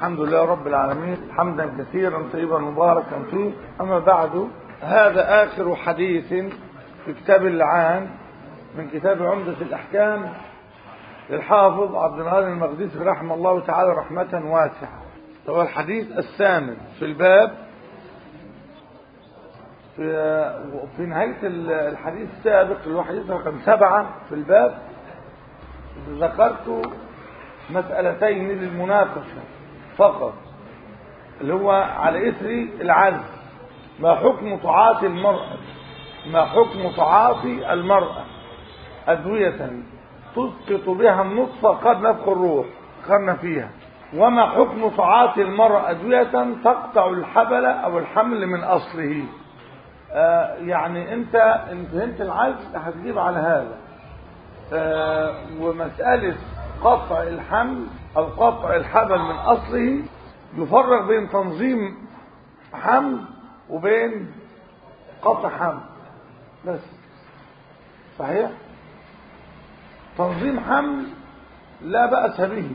الحمد لله رب العالمين حمدا كثيرا طيبا مباركا فيه أما بعد هذا آخر حديث في كتاب اللعان من كتاب عمدة الأحكام للحافظ عبد الغني المقدسي رحمه الله تعالى رحمة واسعة هو الحديث الثامن في الباب في, في نهاية الحديث السابق اللي هو حديث رقم سبعة في الباب ذكرت مسألتين للمناقشة فقط اللي هو على إثر العزل ما حكم تعاطي المرأة ما حكم تعاطي المرأة أدوية تسقط بها النطفة قد نفخ الروح ذكرنا فيها وما حكم تعاطي المرأة أدوية تقطع الحبل أو الحمل من أصله آه يعني أنت إن فهمت العزل هتجيب على هذا آه ومسألة قطع الحمل أو قطع الحبل من أصله يفرق بين تنظيم حمل وبين قطع حمل بس صحيح تنظيم حمل لا بأس به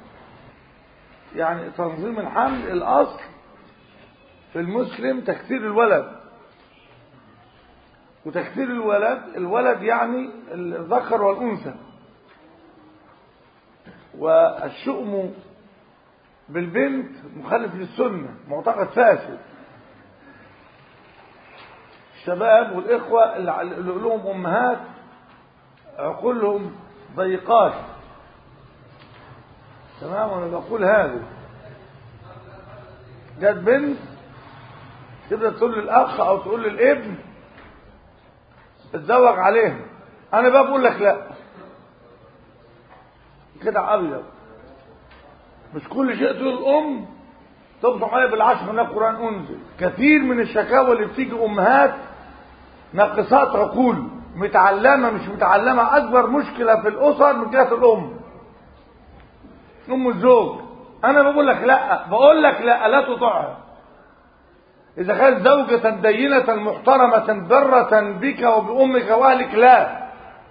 يعني تنظيم الحمل الأصل في المسلم تكثير الولد وتكثير الولد الولد يعني الذكر والأنثى والشؤم بالبنت مخالف للسنة معتقد فاسد الشباب والإخوة اللي لهم أمهات عقولهم ضيقات تمام وانا بقول هذا جت بنت تبدا تقول للاخ او تقول للابن اتزوج عليها انا بقى بقول لك لا كده ابيض مش كل شيء تقول الام تبصق عليها بالعشر من القران انزل كثير من الشكاوى اللي بتيجي امهات ناقصات عقول متعلمه مش متعلمه اكبر مشكله في الاسر من جهه الام ام الزوج انا بقول لك لا بقول لك لا لا تطعها اذا كانت زوجة دينة محترمة برة بك وبأمك واهلك لا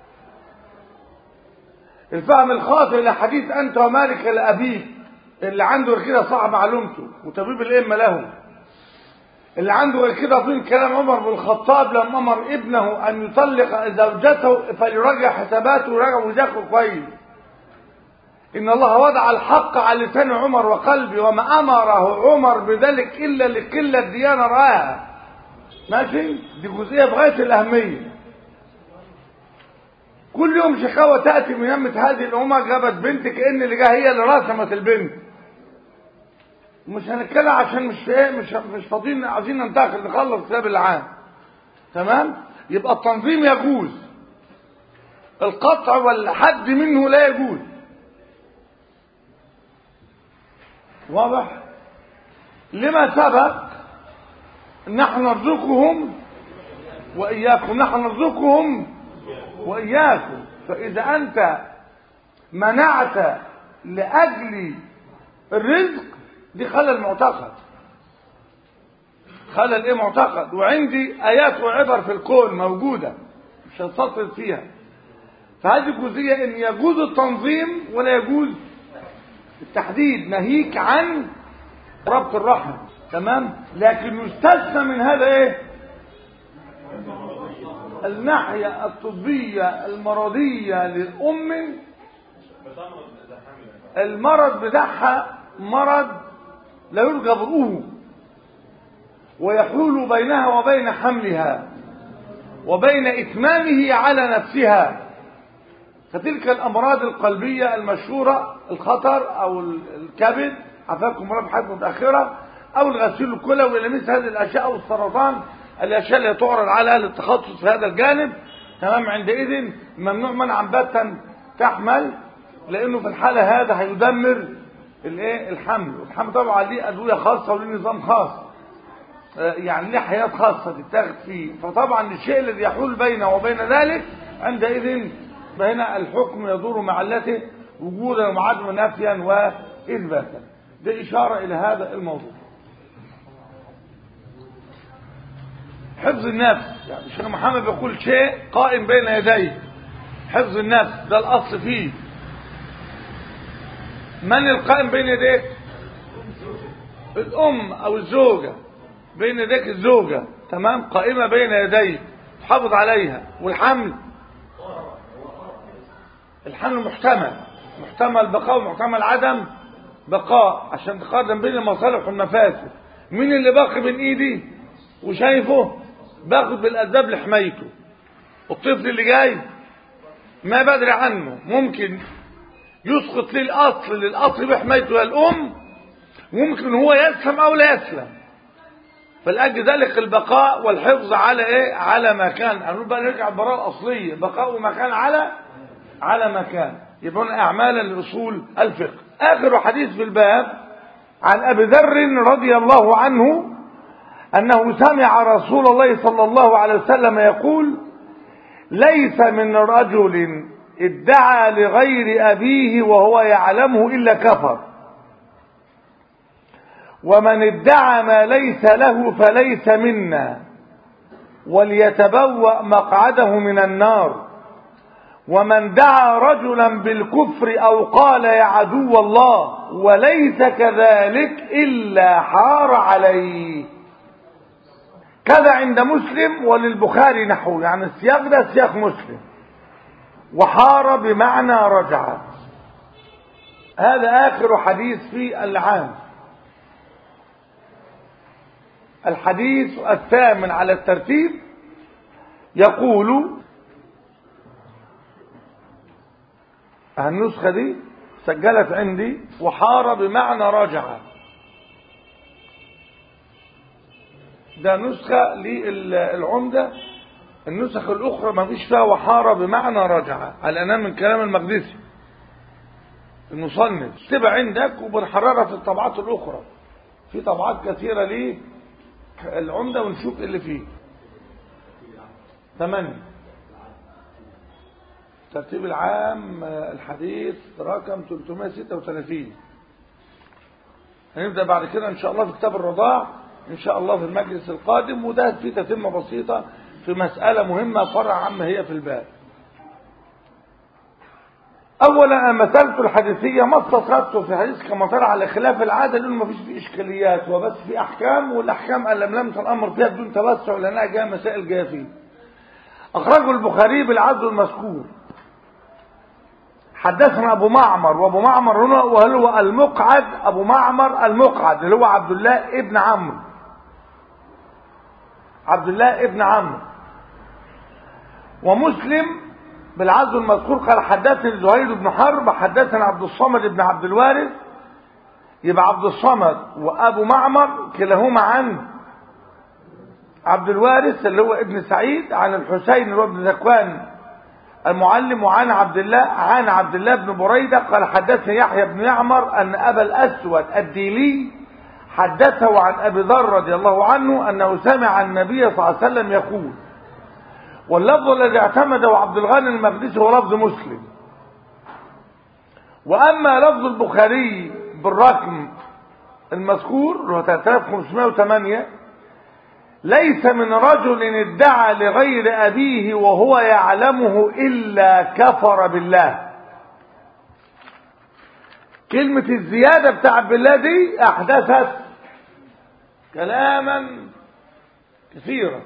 الفهم الخاطئ لحديث انت ومالك لابيك اللي عنده غير كده صعب معلومته وطبيب الائمه له اللي عنده غير كده فين كلام عمر بن الخطاب لما امر ابنه ان يطلق زوجته فليراجع حساباته ويراجع وذاكره كويس إن الله وضع الحق على لسان عمر وقلبي وما أمره عمر بذلك إلا لقلة ديانة رآها ماشي دي جزئية بغاية الأهمية كل يوم شكاوى تأتي من يمة هذه الأمة جابت بنت كأن اللي جاها هي اللي رسمت البنت مش هنتكلم عشان مش ايه مش مش فاضيين عايزين ننتقل نخلص كتاب العام تمام يبقى التنظيم يجوز القطع والحد منه لا يجوز واضح لما سبق نحن نرزقهم وإياكم نحن نرزقهم وإياكم فإذا أنت منعت لأجل الرزق دي خلل معتقد خلل ايه معتقد وعندي آيات وعبر في الكون موجودة مش هنسطر فيها فهذه جزئية ان يجوز التنظيم ولا يجوز التحديد ناهيك عن ربط الرحم تمام لكن يستثنى من هذا ايه الناحية الطبية المرضية للأم المرض بتاعها مرض لا يرجى برؤه ويحول بينها وبين حملها وبين إتمامه على نفسها فتلك الأمراض القلبية المشهورة الخطر أو الكبد عفاكم رب حاجة متأخرة أو الغسيل الكلوي إلى مثل هذه الأشياء أو السرطان الأشياء اللي تعرض على أهل التخصص في هذا الجانب تمام عندئذ ممنوع منعا باتا تحمل لأنه في الحالة هذا هيدمر الايه الحمل والحمل طبعا ليه أدوية خاصة وليه نظام خاص يعني ليه حياة خاصة تتاخد فيه فطبعا الشيء الذي يحول بينه وبين ذلك عندئذ فهنا الحكم يدور مع علته وجودا وعدما نفيا واثباتا ده اشاره الى هذا الموضوع حفظ النفس يعني الشيخ محمد بيقول شيء قائم بين يديه حفظ النفس ده الاصل فيه من القائم بين يديك الام او الزوجة بين يديك الزوجة تمام قائمة بين يديك تحافظ عليها والحمل الحمل محتمل محتمل بقاء ومحتمل عدم بقاء عشان تقارن بين المصالح والمفاسد مين اللي باقي بين ايدي وشايفه باخد بالاسباب لحمايته الطفل اللي جاي ما بدري عنه ممكن يسقط لي الاصل للاصل بحمايته يا الام ممكن هو يسلم او لا يسلم فلاجل ذلك البقاء والحفظ على ايه على ما كان هنقول بقى نرجع البراءه الاصليه بقاء مكان على على مكان يبقى اعمالا لاصول الفقه اخر حديث في الباب عن ابي ذر رضي الله عنه انه سمع رسول الله صلى الله عليه وسلم يقول ليس من رجل ادعى لغير ابيه وهو يعلمه الا كفر ومن ادعى ما ليس له فليس منا وليتبوأ مقعده من النار ومن دعا رجلا بالكفر او قال يا عدو الله وليس كذلك الا حار عليه كذا عند مسلم وللبخاري نحو يعني السياق ده سياق مسلم وحار بمعنى رجع هذا اخر حديث في العام الحديث الثامن على الترتيب يقول النسخة دي سجلت عندي وحار بمعنى رجع ده نسخة للعمدة النسخ الأخرى ما فيش فيها وحار بمعنى رجع على أنها من كلام المقدسي المصنف تبقى عندك وبنحررها في الطبعات الأخرى في طبعات كثيرة للعمدة ونشوف اللي فيه ثمانية الترتيب العام الحديث رقم 336 هنبدأ بعد كده إن شاء الله في كتاب الرضاع إن شاء الله في المجلس القادم وده في تتمة بسيطة في مسألة مهمة فرع عما هي في الباب أولا المسألة الحديثية ما استصغرته في حديث كما ترى على خلاف العادة لأنه ما فيش فيه إشكاليات وبس في أحكام والأحكام ألملمت الأمر فيها بدون توسع لأنها جاية مسائل جاية فيه أخرجه البخاري بالعدل المذكور حدثنا أبو معمر وأبو معمر هنا وهو المقعد أبو معمر المقعد اللي هو عبد الله ابن عمرو عبد الله ابن عمرو ومسلم بالعزو المذكور قال حدثني زهير بن حرب حدثنا عبد الصمد بن عبد الوارث يبقى عبد الصمد وابو معمر كلاهما عن عبد الوارث اللي هو ابن سعيد عن الحسين اللي هو ابن ذكوان المعلم وعن عبد الله عن عبد الله بن بريدة قال حدثني يحيى بن يعمر أن أبا الأسود الديلي حدثه عن أبي ذر رضي الله عنه أنه سمع النبي صلى الله عليه وسلم يقول واللفظ الذي اعتمده عبد الغني المقدسي هو لفظ مسلم وأما لفظ البخاري بالرقم المذكور اللي هو 3508 ليس من رجل ادعى لغير أبيه وهو يعلمه إلا كفر بالله كلمة الزيادة بتاع بالله دي أحدثت كلاما كثيرا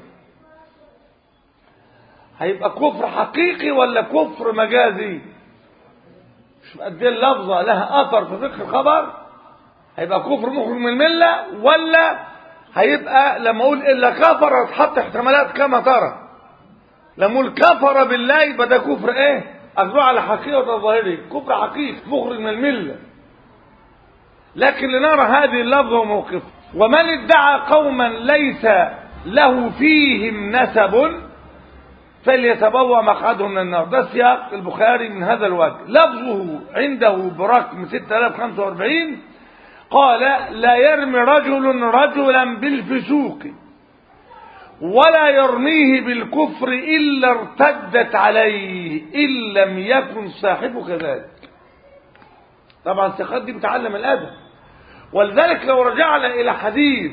هيبقى كفر حقيقي ولا كفر مجازي مش قد ايه اللفظه لها اثر في فقه الخبر هيبقى كفر مخرج من المله ولا هيبقى لما اقول الا كفر هتحط احتمالات كما ترى لما اقول كفر بالله يبقى ده كفر ايه اخذوه على حقيقه ظاهري كفر حقيقي مخرج من المله لكن لنرى هذه اللفظه وموقفه ومن ادعى قوما ليس له فيهم نسب فليتبوأ مقعده من النار ده سياق البخاري من هذا الوجه لفظه عنده برقم 6045 قال لا يرمي رجل رجلا بالفسوق ولا يرميه بالكفر إلا ارتدت عليه إن لم يكن صاحبه كذلك طبعا الثقات دي بتعلم الأدب ولذلك لو رجعنا إلى حديث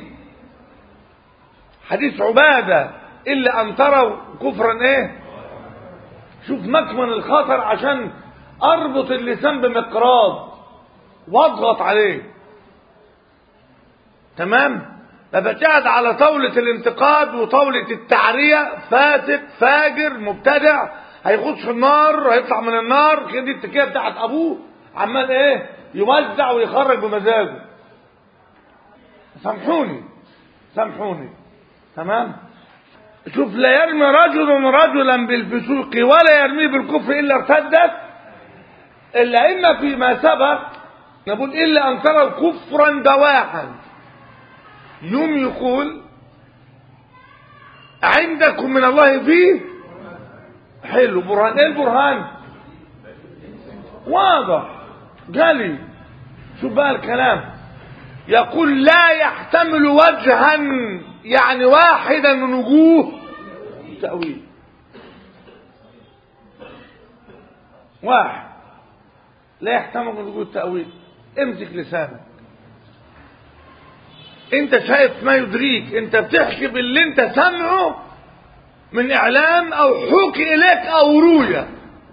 حديث عبادة إلا أن تروا كفرا إيه شوف مكمن الخطر عشان أربط اللسان بمقراض واضغط عليه تمام فبتقعد على طاولة الانتقاد وطاولة التعرية فاسق فاجر مبتدع هيخش في النار هيطلع من النار كده دي التكيه بتاعت ابوه عمال ايه يوزع ويخرج بمزاجه سامحوني سامحوني تمام شوف لا يرمي رجل رجلا بالفسوق ولا يرميه بالكفر الا ارتدت الائمه فيما سبق نقول الا ان ترى كفرا بواحا يوم يقول عندكم من الله فيه حلو برهان ايه البرهان واضح جلي شوف بقى الكلام يقول لا يحتمل وجها يعني واحدا من وجوه تأويل واحد لا يحتمل من وجوه التأويل امسك لسانك انت شايف ما يدريك انت بتحكي باللي انت سمعه من اعلام او حكي اليك او روية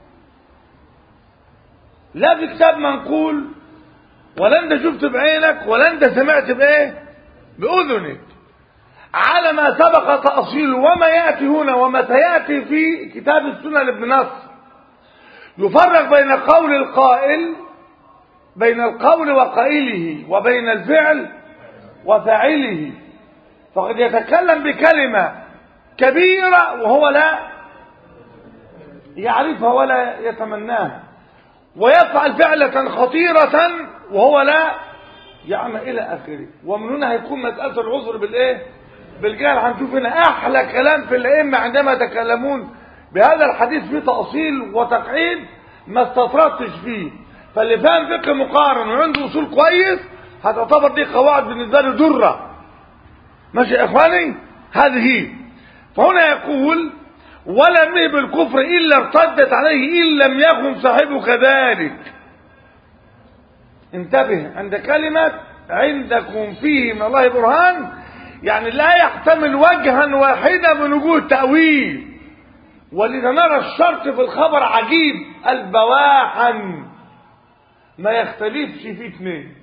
لا في كتاب منقول ولا انت شفت بعينك ولا انت سمعت بايه باذنك على ما سبق تأصيله وما يأتي هنا وما سيأتي في كتاب السنة لابن نصر يفرق بين قول القائل بين القول وقائله وبين الفعل وفاعله فقد يتكلم بكلمة كبيرة وهو لا يعرفها ولا يتمناها ويفعل فعلة خطيرة وهو لا يعمل إلى آخره ومن هنا هيكون مسألة العذر بالإيه؟ بالجهل هنشوف هنا أحلى كلام في الأئمة عندما يتكلمون بهذا الحديث فيه تأصيل وتقعيد ما استطردتش فيه فاللي فاهم فقه مقارن وعنده أصول كويس هتعتبر دي قواعد بالنسبة له درة ماشي يا إخواني هذه فهنا يقول ولم بالكفر إلا ارتدت عليه إن لم يكن صاحبه كذلك انتبه عند كلمة عندكم فيه من الله برهان يعني لا يحتمل وجها واحدا من وجوه التأويل ولذا نرى الشرط في الخبر عجيب البواحا ما يختلفش فيه اثنين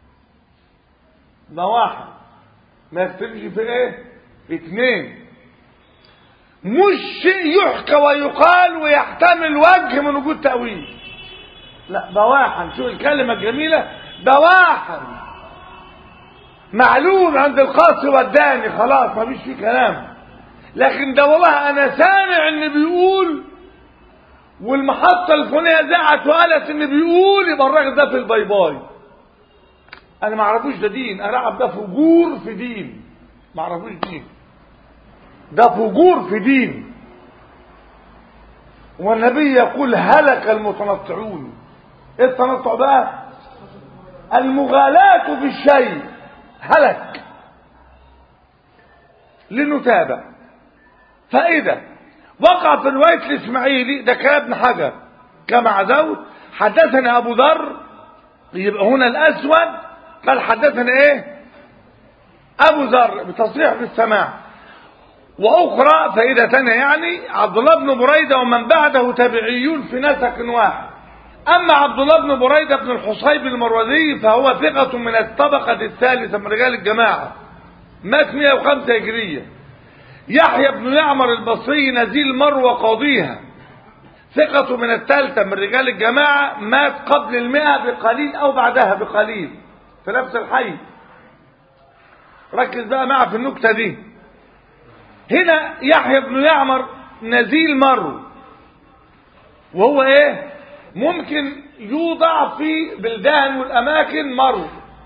بواحا ما يختلفش في ايه في اثنين مش شيء يحكى ويقال ويحتمل وجه من وجود تأويل لا بواحا شوف الكلمة الجميلة بواحا معلوم عند القاصي والداني خلاص ما فيش فيه كلام لكن ده والله انا سامع ان بيقول والمحطة الفلانية زعت وقالت ان بيقول يبقى الراجل ده في الباي باي انا ما اعرفوش ده دين انا اعرف ده فجور في دين ما اعرفوش دين ده فجور في دين والنبي يقول هلك المتنطعون ايه التنطع بقى المغالاة في الشيء هلك لنتابع فإذا وقع في رواية الإسماعيلي ده كلام ابن حجر كما عزوت حدثنا أبو ذر يبقى هنا الأسود قال حدثنا إيه أبو ذر بتصريح بالسماع وأخرى فإذا ثانية يعني عبد الله بن بريدة ومن بعده تابعيون في نسق واحد أما عبد الله بن بريدة بن الحصيب المروزي فهو ثقة من الطبقة الثالثة من رجال الجماعة مات 105 هجرية يحيى بن يعمر البصري نزيل مروة قاضيها ثقة من الثالثة من رجال الجماعة مات قبل المئة بقليل أو بعدها بقليل في نفس الحي ركز بقى معي في النكتة دي هنا يحيى بن يعمر نزيل مرو وهو ايه ممكن يوضع في بلدان والاماكن مرو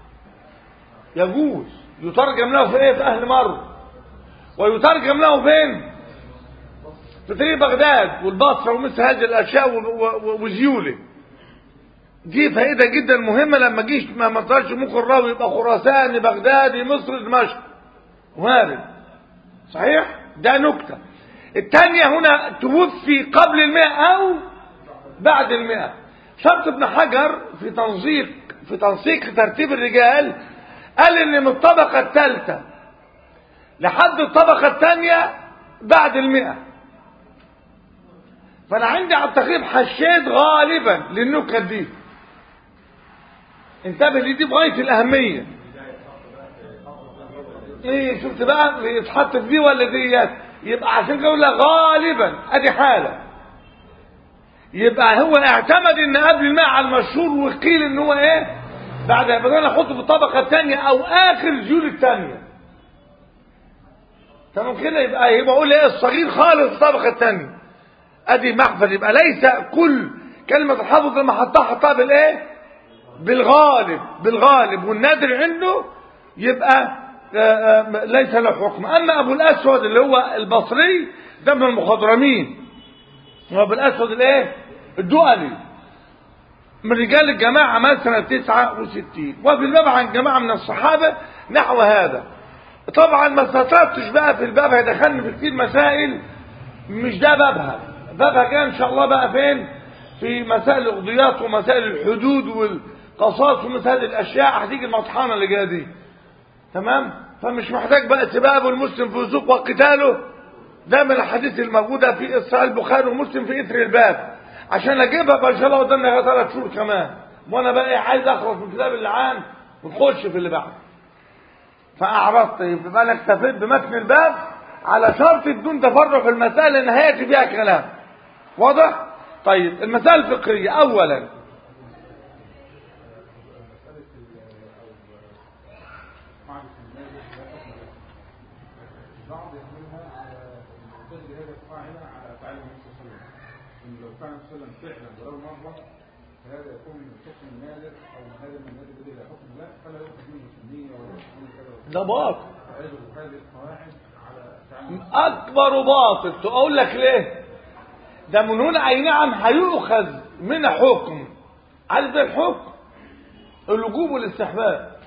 يجوز يترجم له في ايه في اهل مرو ويترجم له فين في طريق بغداد والبصره ومثل هذه الاشياء وزيوله دي فائدة جدا مهمة لما جيش ما مطلعش ممكن الراوي يبقى خراساني بغدادي مصر دمشق وارد صحيح ده نكتة الثانية هنا توفي قبل المئة أو بعد المئة شرط ابن حجر في تنسيق في تنسيق ترتيب الرجال قال ان من الطبقة الثالثة لحد الطبقة الثانية بعد المئة فانا عندي على التقريب حشيت غالبا للنكت دي انتبه لدي بغاية الأهمية ايه شفت بقى يتحط في دي ولا ديت يبقى عشان كده يقول لك غالبا ادي حاله يبقى هو اعتمد ان قبل الماء على المشهور وقيل ان هو ايه بعد بدل احطه في الطبقه الثانيه او اخر الجيول الثانيه تمام كده يبقى يبقى اقول ايه الصغير خالص الطبقه الثانيه ادي محفل يبقى ليس كل كلمه الحافظ لما حطها حطها بالايه بالغالب بالغالب والنادر عنده يبقى آه، آه، ليس له حكم اما ابو الاسود اللي هو البصري ده من المخضرمين وابو الاسود الايه الدؤلي من رجال الجماعة مات سنة 69 وفي الباب عن جماعة من الصحابة نحو هذا طبعا ما استطرتش بقى في الباب هيدخلني في كتير مسائل مش ده بابها بابها كان ان شاء الله بقى فين في مسائل القضيات ومسائل الحدود والقصاص ومسائل الاشياء هتيجي المطحنة اللي جايه دي تمام فمش محتاج بقى سباب المسلم في سوق وقتاله ده من الحديث الموجودة في صحيح البخاري ومسلم في اثر الباب عشان اجيبها بقى ان شاء الله قدامنا ثلاث شهور كمان وانا بقى إيه عايز اخلص من الكتاب اللي عام ونخش في اللي بعده فاعرضت يبقى انا اكتفيت بمتن الباب على شرط بدون تفرع في المسائل لان هياتي فيها كلام واضح طيب المسائل الفقهيه اولا بعض يحملها على تجري هذه القاعدة على أفعال النبي صلى الله عليه وسلم إن لو كان صلى الله عليه وسلم فعلا ولو مرة فهذا يكون من حكم النادر أو من هذا من النادر الذي لا حكم له فلا يؤخذ منه سنية ولا يؤخذ منه كذا وكذا ده باطل فيجب هذه القواعد على أفعال النبي اكبر باطل تقول لك ليه ده من هنا اي نعم هيؤخذ من حكم عارف ايه الحكم الوجوب والاستحباب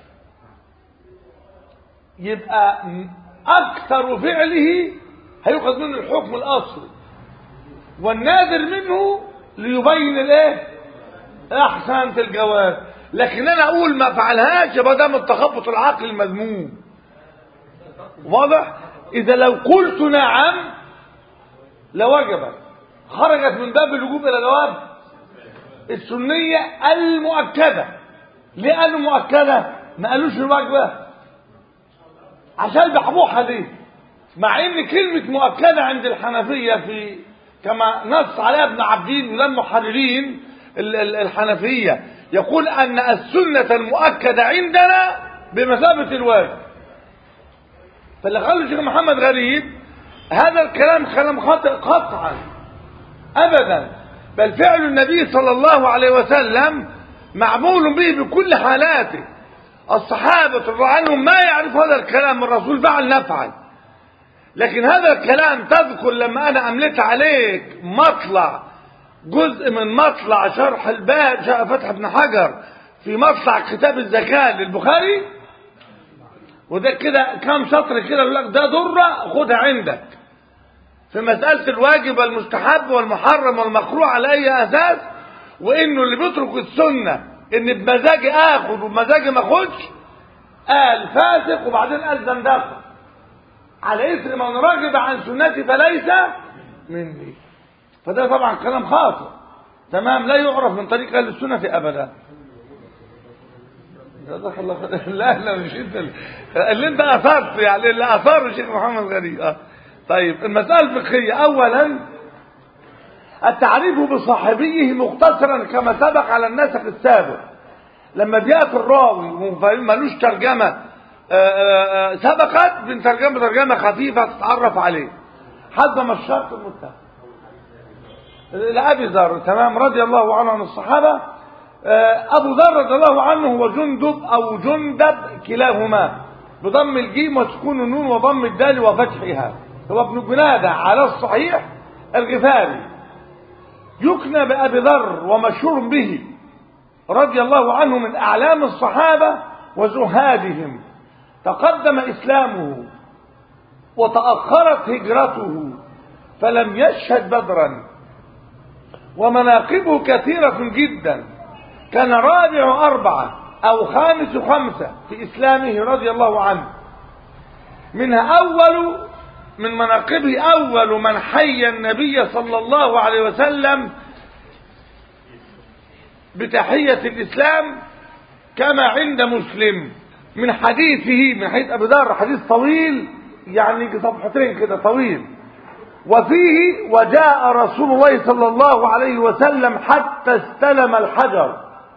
يبقى م- اكثر فعله هيؤخذ منه الحكم الاصلي والنادر منه ليبين الايه احسنت الجواب لكن انا اقول ما فعلهاش يبقى ده من التخبط العقلي المذموم واضح اذا لو قلت نعم لوجبت خرجت من باب الوجوب الى جواب السنيه المؤكده ليه قالوا مؤكده ما قالوش الواجبه عشان بحبوحها دي مع ان كلمه مؤكده عند الحنفيه في كما نص عليها ابن عبدين وده المحررين ال- ال- الحنفيه يقول ان السنه المؤكده عندنا بمثابه الواجب فاللي قاله الشيخ محمد غريب هذا الكلام كلام خاطئ قطعا ابدا بل فعل النبي صلى الله عليه وسلم معمول به بكل حالاته الصحابة رضي الله عنهم ما يعرف هذا الكلام من الرسول فعل نفعل لكن هذا الكلام تذكر لما انا امليت عليك مطلع جزء من مطلع شرح الباب شرح فتح ابن حجر في مطلع كتاب الزكاة للبخاري وده كده كام سطر كده يقول لك ده ضرة خدها عندك في مسألة الواجب والمستحب والمحرم والمكروه على أي أساس وإنه اللي بيترك السنة إن بمزاجي آخد وبمزاجي ما آخدش قال فاسق وبعدين قال زندقة على إثر من رغب عن سنتي فليس مني فده طبعا كلام خاطئ تمام لا يعرف من طريق أهل السنة أبدا جزاك الله خير لا لا مش انت اللي- اللي انت اثرت يعني اللي اثره الشيخ محمد غريب اه طيب المسألة الفقهية اولا التعريف بصاحبيه مختصرا كما سبق على النسق السابق لما بيأتي الراوي ملوش ترجمة آه، آه، آه، سبقت بنترجمة ترجمة خفيفة تتعرف عليه حسب ما الشرط المتفق لأبي ذر تمام رضي الله عنه عن الصحابة آه، أبو ذر رضي الله عنه هو جندب أو جندب كلاهما بضم الجيم وسكون النون وضم الدال وفتحها هو ابن جنادة على الصحيح الغفاري يكنى بأبي ذر ومشهور به رضي الله عنه من أعلام الصحابة وزهادهم تقدم إسلامه وتأخرت هجرته فلم يشهد بدرا ومناقبه كثيرة جدا كان رابع أربعة أو خامس خمسة في إسلامه رضي الله عنه منها أول من مناقبه أول من حي النبي صلى الله عليه وسلم بتحية الإسلام كما عند مسلم من حديثه من حديث أبي ذر حديث طويل يعني صفحتين كده طويل وفيه وجاء رسول الله صلى الله عليه وسلم حتى استلم الحجر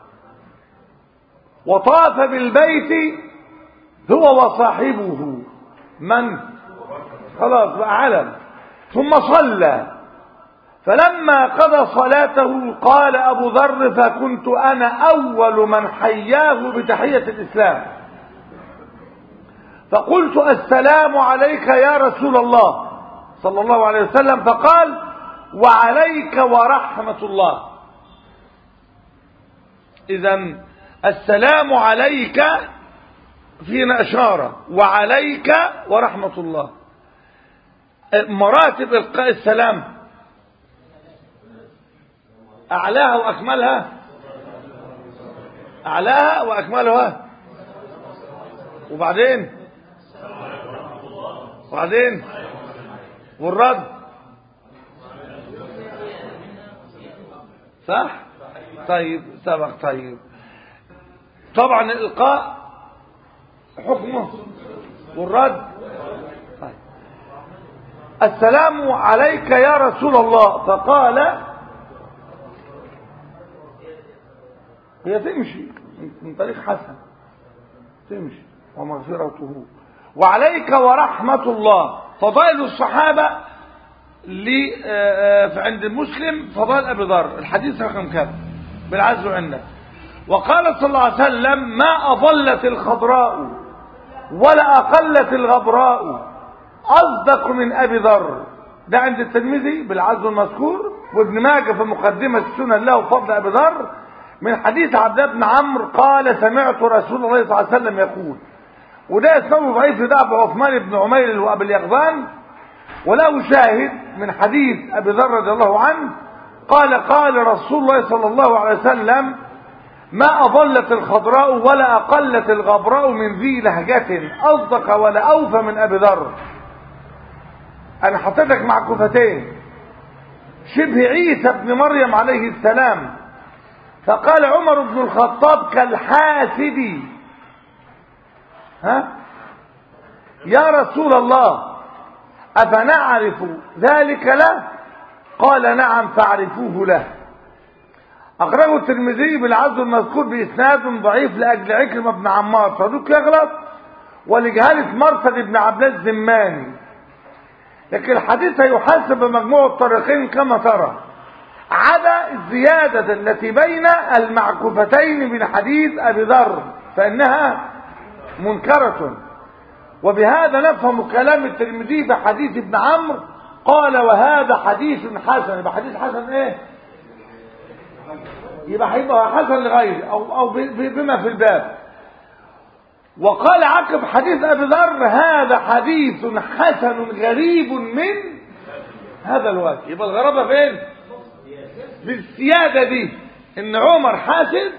وطاف بالبيت هو وصاحبه من خلاص بقى علم ثم صلى فلما قضى صلاته قال أبو ذر فكنت أنا أول من حياه بتحية الإسلام فقلت السلام عليك يا رسول الله صلى الله عليه وسلم فقال وعليك ورحمة الله إذا السلام عليك فينا إشارة وعليك ورحمة الله مراتب إلقاء السلام أعلاها وأكملها أعلاها وأكملها وبعدين وبعدين والرد صح طيب سبق طيب طبعا الإلقاء حكمه والرد طيب. السلام عليك يا رسول الله فقال هي تمشي من طريق حسن تمشي ومغفرته وعليك ورحمة الله فضائل الصحابة عند المسلم فضائل أبي ذر الحديث رقم كم بالعز عندك وقال صلى الله عليه وسلم ما أضلت الخضراء ولا أقلت الغبراء أصدق من أبي ذر ده عند الترمذي بالعز المذكور وابن ماجه في مقدمة السنن له فضل أبي ذر من حديث عبد الله بن عمرو قال سمعت رسول الله صلى الله عليه وسلم يقول وده اسمه ضعيف لدعب عثمان بن عمير وابي اليقظان وله شاهد من حديث ابي ذر رضي الله عنه قال قال رسول الله صلى الله عليه وسلم ما أضلت الخضراء ولا أقلت الغبراء من ذي لهجة أصدق ولا أوفى من أبي ذر أنا حطيتك مع كفتين شبه عيسى بن مريم عليه السلام فقال عمر بن الخطاب كالحاسد ها يا رسول الله أفنعرف ذلك له قال نعم فاعرفوه له أخرجه الترمذي بالعز المذكور بإسناد ضعيف لأجل عكرمة بن عمار صدوق يغلط ولجهالة مرثد بن عبد الله الزماني لكن الحديث يحسب بمجموع الطريقين كما ترى عدا الزيادة التي بين المعكوفتين من حديث أبي ذر فإنها منكرة وبهذا نفهم كلام الترمذي في حديث ابن عمرو قال وهذا حديث حسن يبقى حديث حسن ايه يبقى هيبقى حسن لغيره او او بما في الباب وقال عقب حديث ابي ذر هذا حديث حسن غريب من هذا الوجه يبقى الغرابه فين بالسياده دي ان عمر حاسد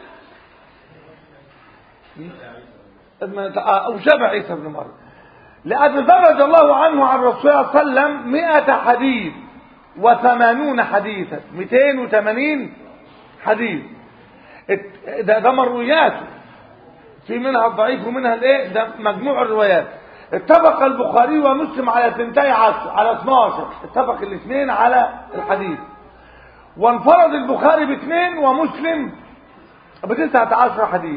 او شبه عيسى بن مريم لأبي ذر رضي الله عنه عن الرسول صلى الله عليه وسلم مئة حديث وثمانون حديثا 280 حديث ده, ده مروياته في منها الضعيف ومنها الايه ده مجموع الروايات اتفق البخاري ومسلم على ثنتي عشر على 12 اتفق الاثنين على الحديث وانفرد البخاري باثنين ومسلم بتسعة عشر حديث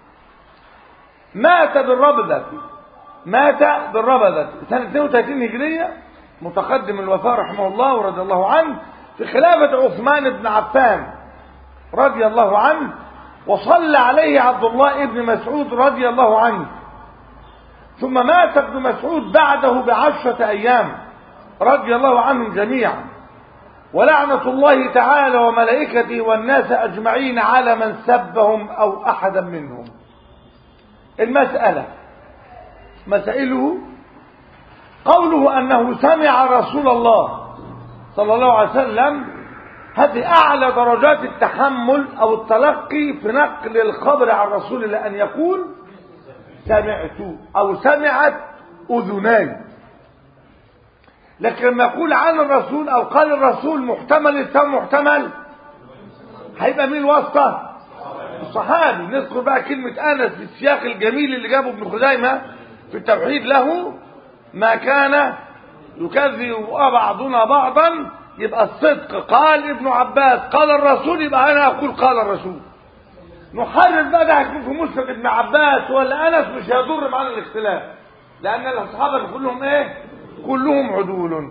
مات بالربذة مات بالربذة سنة 32 هجرية متقدم الوفاة رحمه الله ورضي الله عنه في خلافة عثمان بن عفان رضي الله عنه وصلى عليه عبد الله بن مسعود رضي الله عنه ثم مات ابن مسعود بعده بعشرة أيام رضي الله عنهم جميعا ولعنة الله تعالى وملائكته والناس أجمعين على من سبهم أو أحدا منهم المسألة مسائله قوله أنه سمع رسول الله صلى الله عليه وسلم هذه أعلى درجات التحمل أو التلقي في نقل الخبر عن رسول الله أن يقول سمعت أو سمعت أذناي لكن لما يقول عن الرسول أو قال الرسول محتمل التام محتمل هيبقى مين الواسطة الصحابي نذكر بقى كلمة أنس في السياق الجميل اللي جابه ابن خزيمة في التوحيد له ما كان يكذب بعضنا بعضا يبقى الصدق قال ابن عباس قال الرسول يبقى أنا أقول قال الرسول نحرر بقى ده هيكون في مسند ابن عباس ولا أنس مش هيضر معانا الاختلاف لأن الصحابة كلهم إيه؟ كلهم عدول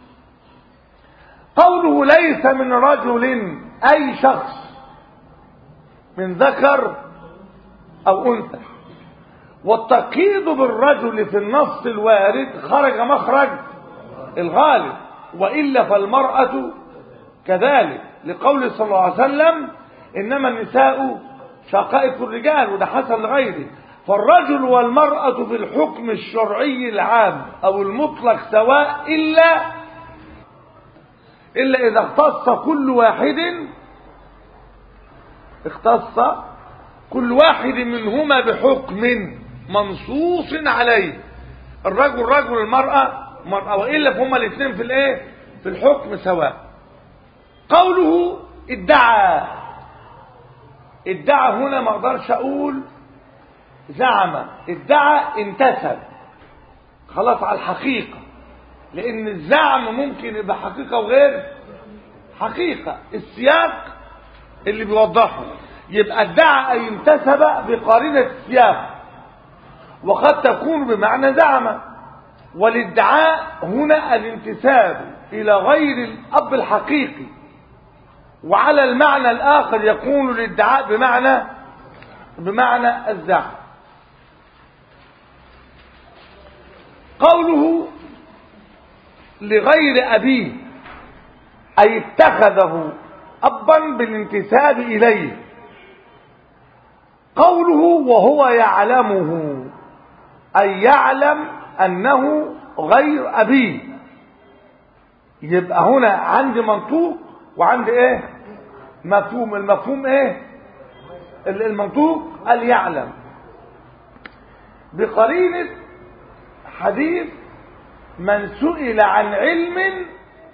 قوله ليس من رجل أي شخص من ذكر أو أنثى والتقييد بالرجل في النص الوارد خرج مخرج الغالب وإلا فالمرأة كذلك لقول صلى الله عليه وسلم إنما النساء شقائق الرجال وده حسن لغيره فالرجل والمرأة في الحكم الشرعي العام أو المطلق سواء إلا إلا إذا اختص كل واحد اختص كل واحد منهما بحكم منصوص عليه الرجل رجل المرأة مرأة وإلا فهما الاثنين في الايه في الحكم سواء قوله ادعى ادعى هنا ما اقدرش اقول زعم ادعى انتسب خلاص على الحقيقة لان الزعم ممكن يبقى حقيقة وغير حقيقة السياق اللي بيوضحه يبقى ادعى أي انتسب بقارنة السياق وقد تكون بمعنى زعم والادعاء هنا الانتساب إلى غير الأب الحقيقي وعلى المعنى الآخر يكون الادعاء بمعنى بمعنى الزعم قوله لغير أبيه أي اتخذه أبا بالانتساب إليه قوله وهو يعلمه أي يعلم أنه غير أبيه يبقى هنا عندي منطوق وعندي ايه مفهوم المفهوم ايه المنطوق قال يعلم بقرينة حديث من سئل عن علم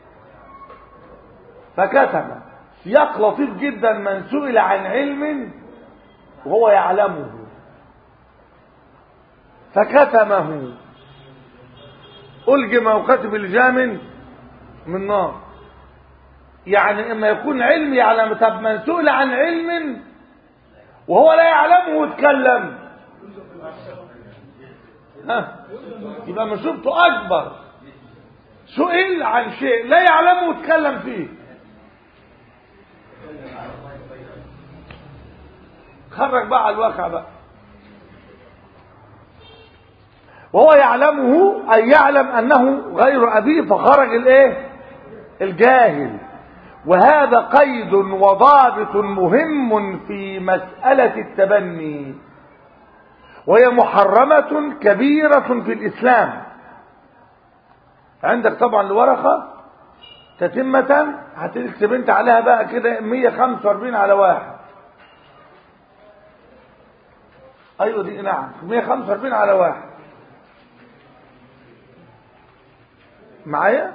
فكتم سياق لطيف جدا من سئل عن علم وهو يعلمه فكتمه ألجم وكتب الجامن من نار يعني اما يكون علم يعلم طب من سئل عن علم وهو لا يعلمه واتكلم ها يبقى مصيبته اكبر سئل عن شيء لا يعلمه واتكلم فيه خرج بقى على الواقع بقى وهو يعلمه أي يعلم أنه غير أبيه فخرج الايه الجاهل وهذا قيد وضابط مهم في مسألة التبني وهي محرمة كبيرة في الإسلام عندك طبعا الورقة تتمة هتكتب انت عليها بقى كده 145 على واحد ايوه دي نعم 145 على واحد معايا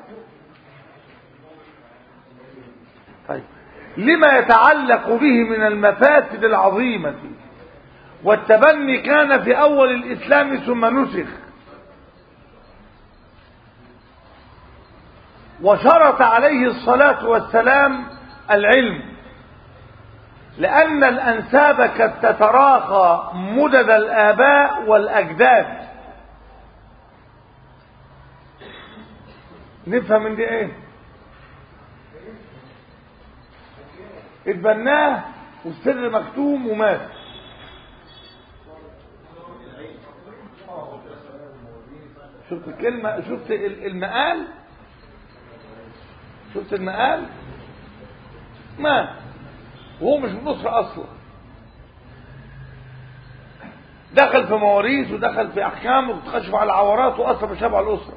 طيب لما يتعلق به من المفاسد العظيمة والتبني كان في أول الإسلام ثم نسخ وشرط عليه الصلاة والسلام العلم لأن الأنساب قد تتراخى مدد الآباء والأجداد نفهم من دي ايه اتبناه والسر مكتوم ومات شفت الكلمة شفت المقال شفت المقال مات وهو مش من أسرة أصلا دخل في مواريث ودخل في أحكام وتخشف على العورات وأثر بشبع الأسرة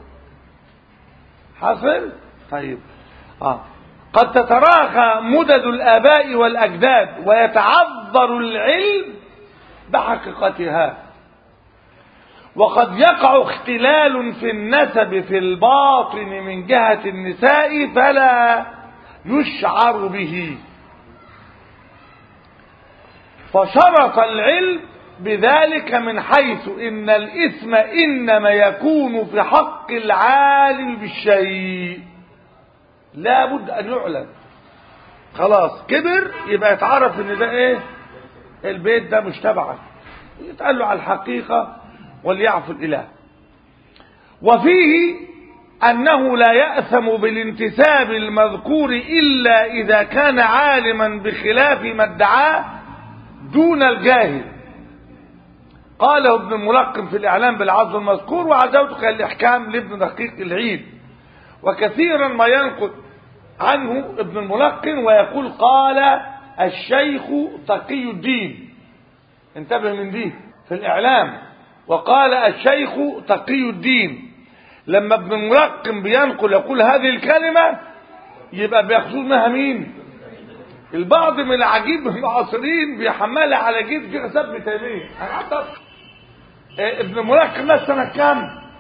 حصل طيب آه. قد تتراخى مدد الآباء والأجداد ويتعذر العلم بحقيقتها وقد يقع اختلال في النسب في الباطن من جهة النساء فلا يشعر به فشرط العلم بذلك من حيث ان الاثم انما يكون في حق العالم بالشيء لا بد ان يعلم خلاص كبر يبقى يتعرف ان ده ايه البيت ده مش تبعك يتقال له على الحقيقة وليعفو الاله وفيه انه لا يأثم بالانتساب المذكور الا اذا كان عالما بخلاف ما ادعاه دون الجاهل قاله ابن الملقن في الإعلام بالعظم المذكور وعزوتك الإحكام لابن دقيق العيد وكثيرا ما ينقل عنه ابن الملقن ويقول قال الشيخ تقي الدين انتبه من دي في الإعلام وقال الشيخ تقي الدين لما ابن الملقن بينقل يقول هذه الكلمة يبقى بيقصد منها مين البعض من العجيب من المعاصرين بيحملها على جيب في حساب ابن تيميه انا قعدت إيه ابن ملقن مات سنه كام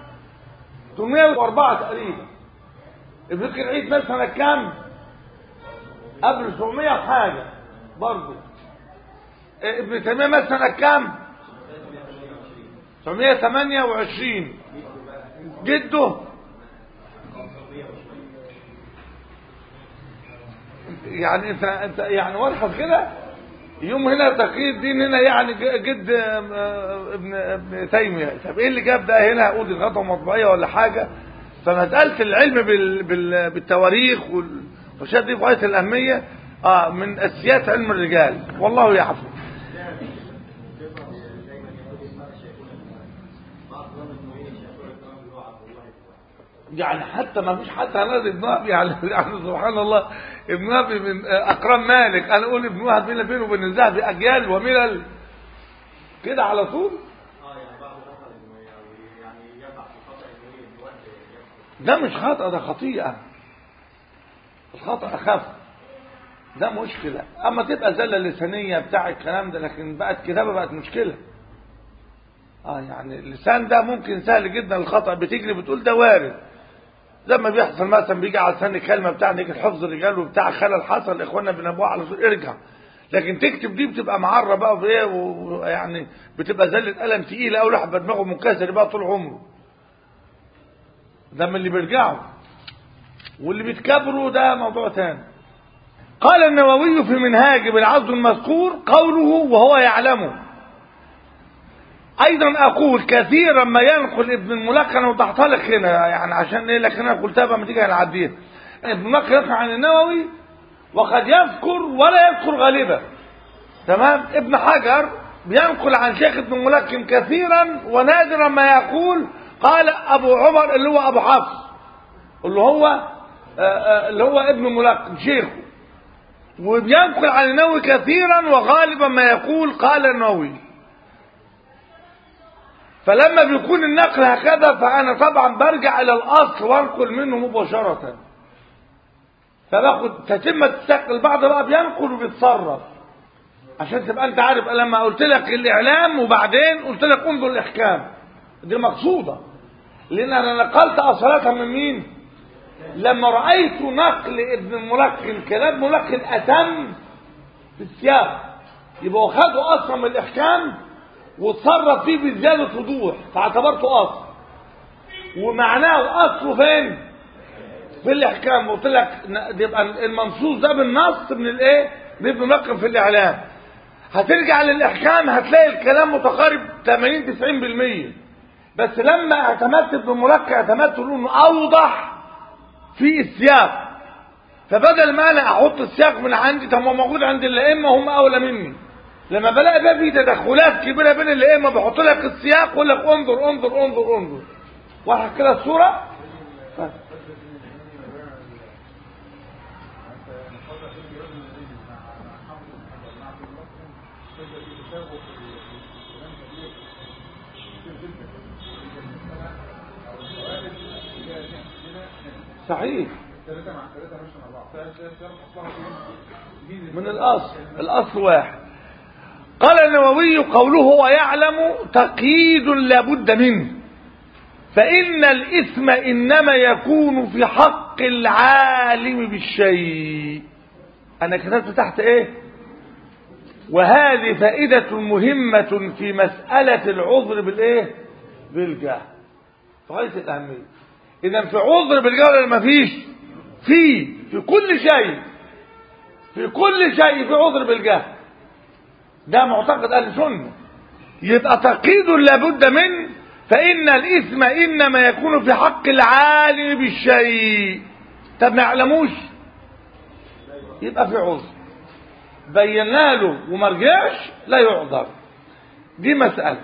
804 تقريبا ابن العيد مات سنه كام قبل 700 وحاجه برضه إيه ابن تيميه مات سنه كام 928 جده يعني انت انت يعني واضحه كده يوم هنا تقي الدين هنا يعني جد ابن ابن تيميه طب ايه اللي جاب ده هنا اقول دي خطوه مطبعيه ولا حاجه فمساله العلم بال بال بالتواريخ والشهادة دي في غايه الاهميه اه من اساسيات علم الرجال والله يعفو يعني حتى ما فيش حتى هنادي ابن ابي يعني, يعني سبحان الله ابن ابي من اكرم مالك انا اقول ابن وهب بينه بينه وبين الذهبي اجيال وملل كده على طول ده مش خطأ ده خطيئة الخطأ أخف ده مشكلة أما تبقى زلة لسانية بتاع الكلام ده لكن بقت كتابة بقت مشكلة اه يعني اللسان ده ممكن سهل جدا الخطأ بتجري بتقول ده وارد لما بيحصل مثلا بيجي على لسان الكلمه بتاع نيجي حفظ الرجال وبتاع خلل حصل اخواننا بنبوه على طول ارجع لكن تكتب دي بتبقى معره بقى وايه ويعني بتبقى زله قلم تقيله قوي واحد دماغه منكسر بقى طول عمره ده من اللي بيرجعوا واللي بيتكبروا ده موضوع تاني قال النووي في منهاج بالعظم المذكور قوله وهو يعلمه ايضا اقول كثيرا ما ينقل ابن الملقن وتحتلق هنا يعني عشان ايه لكن انا قلتها بقى ما تيجي هنعديها ابن الملقن يقع عن النووي وقد يذكر ولا يذكر غالبا تمام ابن حجر بينقل عن شيخ ابن الملقن كثيرا ونادرا ما يقول قال ابو عمر اللي هو ابو حفص اللي هو آآ آآ اللي هو ابن ملقن شيخه وبينقل عن النووي كثيرا وغالبا ما يقول قال النووي فلما بيكون النقل هكذا فأنا طبعا برجع إلى الأصل وانقل منه مباشرة فباخد تتمة الساق البعض بقى بينقل وبيتصرف عشان تبقى انت عارف لما قلت لك الإعلام وبعدين قلت لك انظر الإحكام دي مقصودة لأن أنا نقلت أصلاتها من مين لما رأيت نقل ابن الملقن كلام ملقن أتم في السياق يبقى خدوا أصلا من الإحكام وتصرف فيه بزيادة وضوح فاعتبرته أصل ومعناه أصله فين في الإحكام قلت لك يبقى المنصوص ده بالنص من الإيه بابن ملقن في الإعلام هترجع للإحكام هتلاقي الكلام متقارب 80 90% بس لما اعتمدت ابن ملقن اعتمدت انه أوضح في السياق فبدل ما انا احط السياق من عندي طب ما موجود عند الائمه هم اولى مني لما بلاقي بقى في تدخلات كبيره بين الائمه بحط لك السياق ويقول لك انظر انظر انظر انظر واحد كده الصوره ف... صحيح من الاصل الاصل واحد قال النووي قوله ويعلم تقييد لابد منه فإن الإثم إنما يكون في حق العالم بالشيء أنا كتبت تحت إيه وهذه فائدة مهمة في مسألة العذر بالإيه؟ بالجهل غاية الأهمية إذا في عذر بالجهل ولا ما فيش؟ في في كل شيء في كل شيء في عذر بالجهل ده معتقد أهل السنة يبقى تقييد لابد منه فإن الإثم إنما يكون في حق العالم بالشيء طب ما يعلموش يبقى في عذر بينا له وما رجعش لا يعذر دي مسألة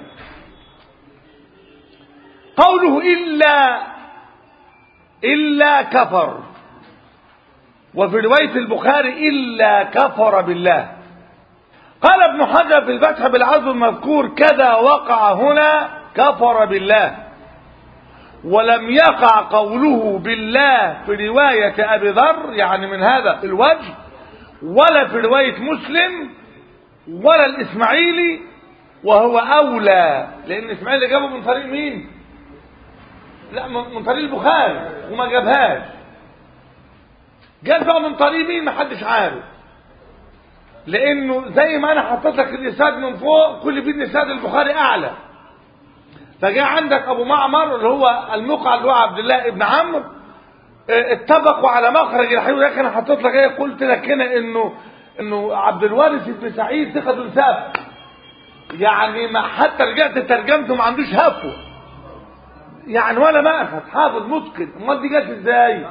قوله إلا إلا كفر وفي رواية البخاري إلا كفر بالله قال ابن حجر في الفتح بالعزو المذكور كذا وقع هنا كفر بالله ولم يقع قوله بالله في رواية أبي ذر يعني من هذا الوجه ولا في رواية مسلم ولا الإسماعيلي وهو أولى لأن الإسماعيلي جابه من طريق مين؟ لا من طريق البخاري وما جابهاش جاب بقى من طريق مين محدش عارف لانه زي ما انا حطيت لك الاسناد من فوق كل بيت اسناد البخاري اعلى فجاء عندك ابو معمر اللي هو المقع اللي هو عبد الله ابن عمرو اتفقوا على مخرج الحديث لكن انا حطيت لك ايه قلت لك هنا انه انه عبد الوارث بن سعيد ثقة ثابت يعني ما حتى رجعت ترجمته ما عندوش هفوه يعني ولا مأخذ حافظ متقن امال دي جت ازاي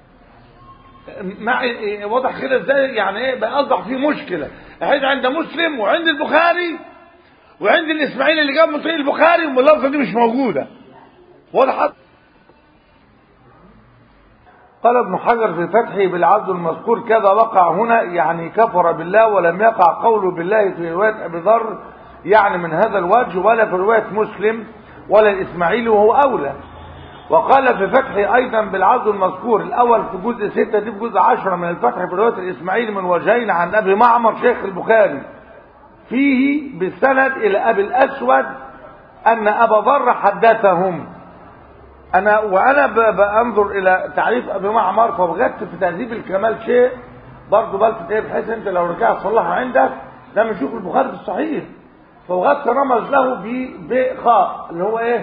مع واضح كده ازاي يعني ايه بقى اصبح فيه مشكله احد عند مسلم وعند البخاري وعند الاسماعيلي اللي جاب من طريق البخاري واللفظه دي مش موجوده واضح قال ابن حجر في فتحه بالعبد المذكور كذا وقع هنا يعني كفر بالله ولم يقع قوله بالله في روايه ابي ذر يعني من هذا الوجه ولا في روايه مسلم ولا الاسماعيلي وهو اولى وقال في فتح ايضا بالعرض المذكور الاول في جزء ستة دي في جزء عشرة من الفتح في رواية الاسماعيلي من وجهين عن ابي معمر شيخ البخاري فيه بالسند الى ابي الاسود ان ابا ذر حدثهم انا وانا بانظر الى تعريف ابي معمر فوجدت في تهذيب الكمال شيء برضه بلفت ايه بحيث انت لو رجعت تصلحه عندك ده من شوف البخاري في الصحيح فوجدت رمز له بخاء اللي هو ايه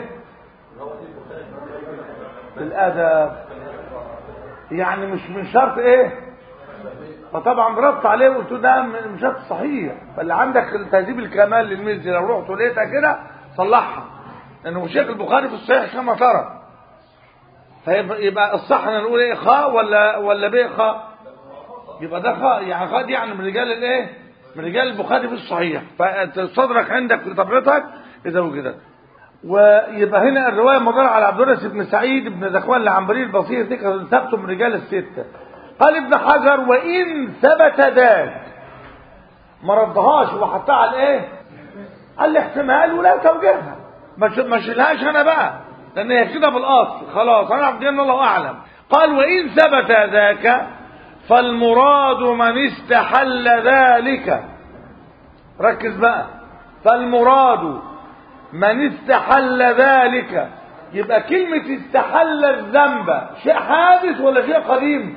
الادب يعني مش من شرط ايه فطبعا ضربت عليه وقلت ده من شرط صحيح فاللي عندك تهذيب الكمال للمزي لو رحت ولقيتها كده صلحها لانه شيخ البخاري في الصحيح كما ترى فيبقى الصح ان نقول ايه خاء ولا ولا ب خاء يبقى ده خاء يعني خاء دي يعني من رجال الايه من رجال البخاري في الصحيح فصدرك عندك لطبرتك اذا وجدت ويبقى هنا الروايه مدار على عبد الرئيس بن سعيد بن ذكوان العنبري البصير ذكر ثبت من رجال السته قال ابن حجر وان ثبت ذاك ما ردهاش وحطها على الايه على الاحتمال ولا توجيهها ما شيلهاش انا بقى لان هي كده بالاصل خلاص انا عبد الله اعلم قال وان ثبت ذاك فالمراد من استحل ذلك ركز بقى فالمراد من استحل ذلك يبقى كلمة استحل الذنب شيء حادث ولا شيء قديم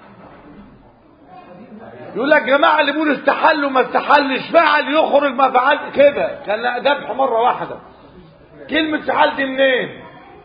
يقول لك جماعة اللي بيقولوا استحل وما استحلش فعل يخرج ما فعل كده كان ذبح مرة واحدة كلمة استحل دي منين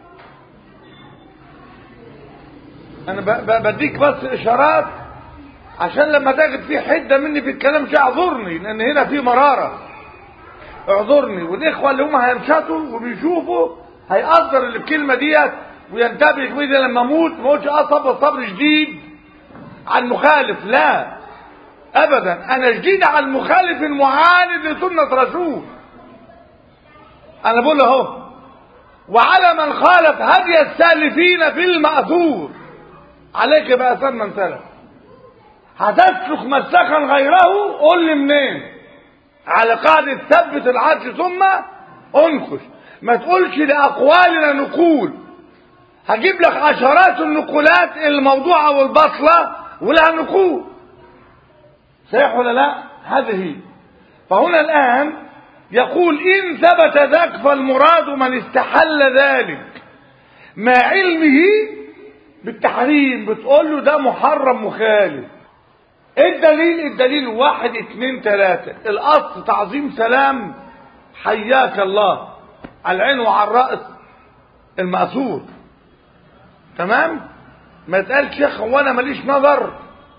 انا بديك بس اشارات عشان لما تجد في حده مني في الكلام شيء اعذرني لان هنا في مراره اعذرني والاخوه اللي هم هيمشطوا وبيشوفوا هيقدر اللي الكلمه ديت وينتبه كده لما اموت ما اقولش اه صبر صبر شديد على المخالف لا ابدا انا شديد على المخالف المعاند لسنه رسول انا بقول اهو وعلى من خالف هدي السالفين في المأثور عليك بأثار من سلف هتسلك مسلكا غيره قول لي منين على قاعدة ثبت العرش ثم انكش ما تقولش لأقوالنا نقول هجيب لك عشرات النقولات الموضوعة والبطلة ولها نقول صحيح ولا لا هذه فهنا الآن يقول إن ثبت ذاك فالمراد من استحل ذلك مع علمه بالتحريم بتقول له ده محرم مخالف ايه الدليل الدليل واحد اتنين تلاتة الاصل تعظيم سلام حياك الله على العين وعلى الرأس المأثور تمام ما يتقال شيخ هو انا ماليش نظر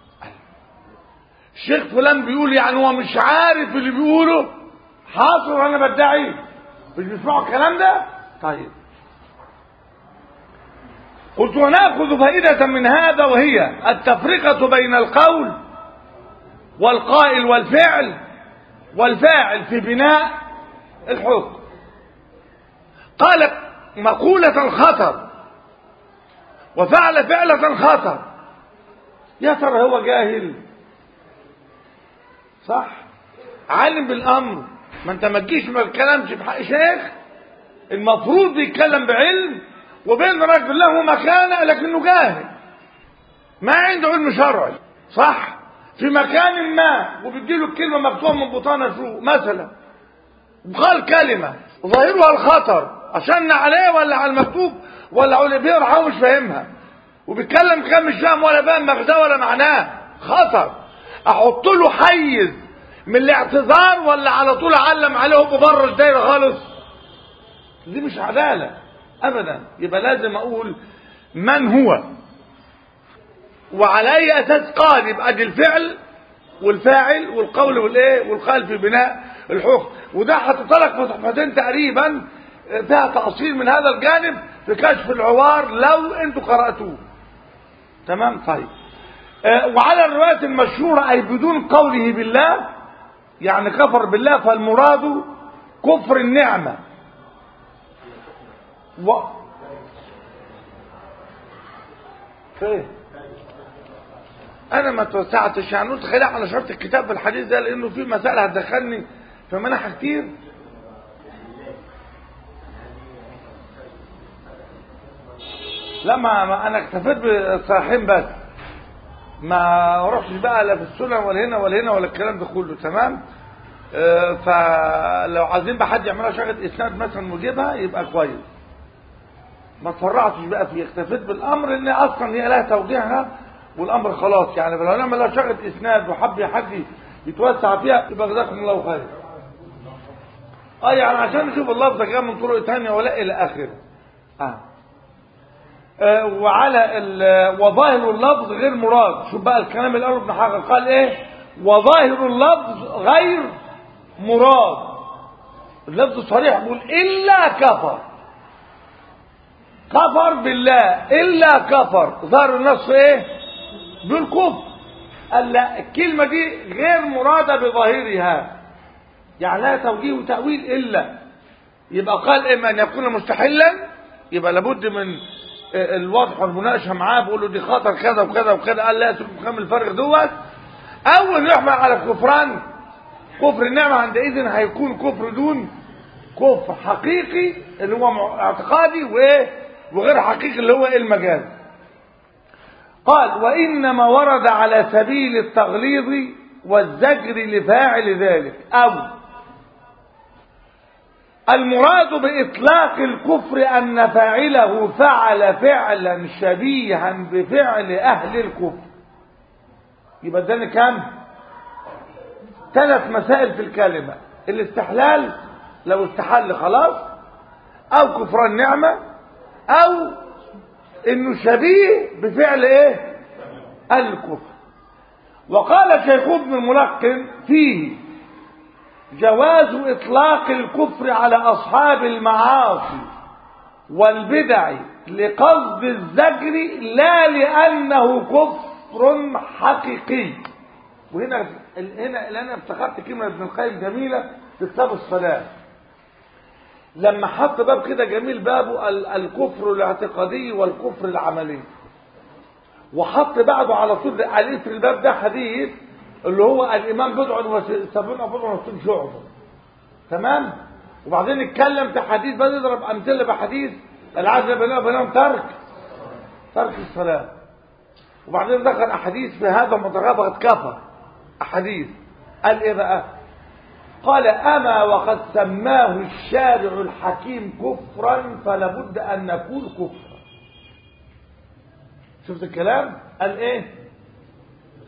الشيخ فلان بيقول يعني هو مش عارف اللي بيقوله حاصل وانا بدعي مش بيسمعوا الكلام ده طيب قلت وناخذ فائدة من هذا وهي التفرقة بين القول والقائل والفعل والفاعل في بناء الحكم قالت مقولة خطر وفعل فعلة خطر يا ترى هو جاهل صح عالم بالامر ما انت ما تجيش ما تتكلمش بحق شيخ المفروض يتكلم بعلم وبين رجل له مكانه لكنه جاهل ما عنده علم شرعي صح في مكان ما وبيديله الكلمه مكتوبه من بطانه شو مثلا وقال كلمه ظاهرها الخطر عشان عليه ولا على المكتوب ولا على بيقرا هو مش فاهمها وبيتكلم كلام مش فاهم ولا فاهم مغزاه ولا معناه خطر احط له حيز من الاعتذار ولا على طول اعلم عليه هو بره الدايره خالص دي مش عداله ابدا يبقى لازم اقول من هو وعلى اي اساس قال يبقى دي الفعل والفاعل والقول والايه والقال في بناء الحكم وده هتطلق في صفحتين تقريبا فيها تأصيل من هذا الجانب في كشف العوار لو انتوا قرأتوه تمام طيب آه وعلى الرواية المشهورة أي بدون قوله بالله يعني كفر بالله فالمراد كفر النعمة و... فين انا ما توسعتش يعني قلت خليها على شرط الكتاب في الحديث ده لانه في مسائل هتدخلني في مناحة كتير لا ما, ما انا اكتفيت بالصحيحين بس ما رحتش بقى لا في السنن ولا هنا ولا هنا ولا الكلام ده كله تمام آه فلو عايزين بقى حد يعملها شغله اسناد مثلا مجيبها يبقى كويس ما تفرعتش بقى فيه اكتفيت بالامر ان اصلا هي لها توجيهها والامر خلاص يعني لو نعمل لها شغله اسناد وحب حد يتوسع فيها يبقى جزاكم الله خير اه يعني عشان نشوف اللفظه جايه من طرق ثانيه ولا الى اخره اه وعلى وظاهر اللفظ غير مراد شوف بقى الكلام اللي قاله ابن حجر قال ايه وظاهر اللفظ غير مراد اللفظ الصريح يقول الا كفر كفر بالله الا كفر ظهر النص ايه بالكفر قال لا الكلمه دي غير مراده بظاهرها يعني لا توجيه وتاويل الا يبقى قال اما ان يكون مستحلا يبقى لابد من الوضح والمناقشه معاه بيقول له دي خطر كذا وكذا وكذا قال لا يترك كم الفرق دوت اول يحمل على الكفران كفر النعمه عندئذ هيكون كفر دون كفر حقيقي اللي هو اعتقادي وايه وغير حقيقي اللي هو المجاز قال وانما ورد على سبيل التغليظ والزجر لفاعل ذلك او المراد بإطلاق الكفر أن فاعله فعل فعلا شبيها بفعل أهل الكفر يبقى ده كام ثلاث مسائل في الكلمة الاستحلال لو استحل خلاص أو كفر النعمة أو إنه شبيه بفعل إيه الكفر وقال شيخ ابن الملقن فيه جواز إطلاق الكفر على أصحاب المعاصي والبدع لقصد الزجر لا لأنه كفر حقيقي وهنا هنا انا افتكرت كلمه ابن القيم جميله في كتاب الصلاه لما حط باب كده جميل بابه الكفر الاعتقادي والكفر العملي وحط بعده على طول على اثر الباب ده حديث اللي هو الإمام بضع وسبعون بضع وستين شعبة تمام وبعدين اتكلم في حديث بقى يضرب أمثلة بحديث العزل بينهم وبينهم ترك ترك الصلاة وبعدين ذكر أحاديث في هذا متغابغة كفر أحاديث قال إيه بقى قال أما وقد سماه الشارع الحكيم كفرا فلابد أن نقول كفرا شفت الكلام قال إيه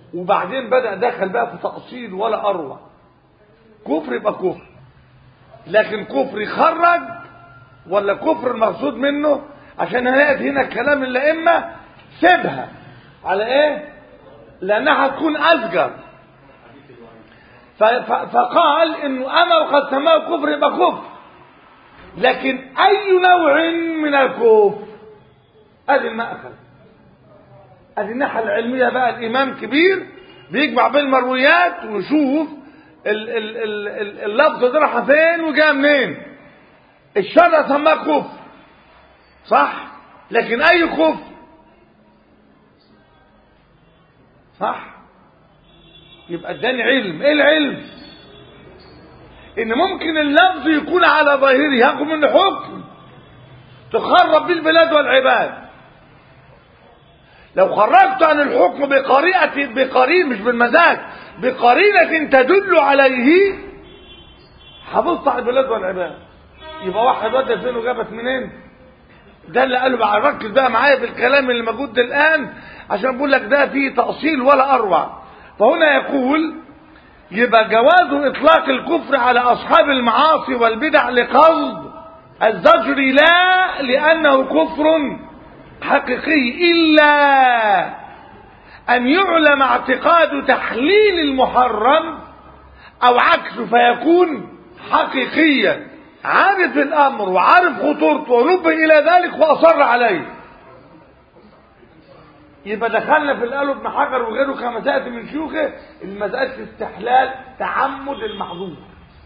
وبعدين بدأ دخل بقى في تأصيل ولا أروع كفر يبقى كفر لكن كفر يخرج ولا كفر المقصود منه عشان هنأتي هنا كلام الأئمة سيبها على ايه لأنها هتكون أسجر ف- ف- فقال انه اما وقد سماه كفر يبقى كفر لكن اي نوع من الكفر ادي المأخذ ادي الناحية العلمية بقى الامام كبير بيجمع بين المرويات ويشوف ال- ال- ال- ال- اللفظ ده راح فين وجاء منين الشرع سماه كفر صح لكن اي كفر صح يبقى اداني علم ايه العلم ان ممكن اللفظ يكون على ظاهره ياخذ منه حكم تخرب به البلاد والعباد لو خرجت عن الحكم بقرينة بقرين مش بالمزاج بقرينة تدل عليه حفظت على البلاد والعباد يبقى واحد ودى فين وجابت منين ده اللي قاله بقى ركز بقى معايا في الكلام اللي موجود ده الان عشان بقول لك ده فيه تأصيل ولا اروع فهنا يقول يبقى جواز اطلاق الكفر على اصحاب المعاصي والبدع لقصد الزجر لا لانه كفر حقيقي الا ان يعلم اعتقاد تحليل المحرم او عكسه فيكون حقيقيا عارف الامر وعارف خطورته ونبه الى ذلك واصر عليه يبقى دخلنا في القلب ابن حجر وغيره كما تاتي من شيوخه المساله استحلال تعمد المحظوظ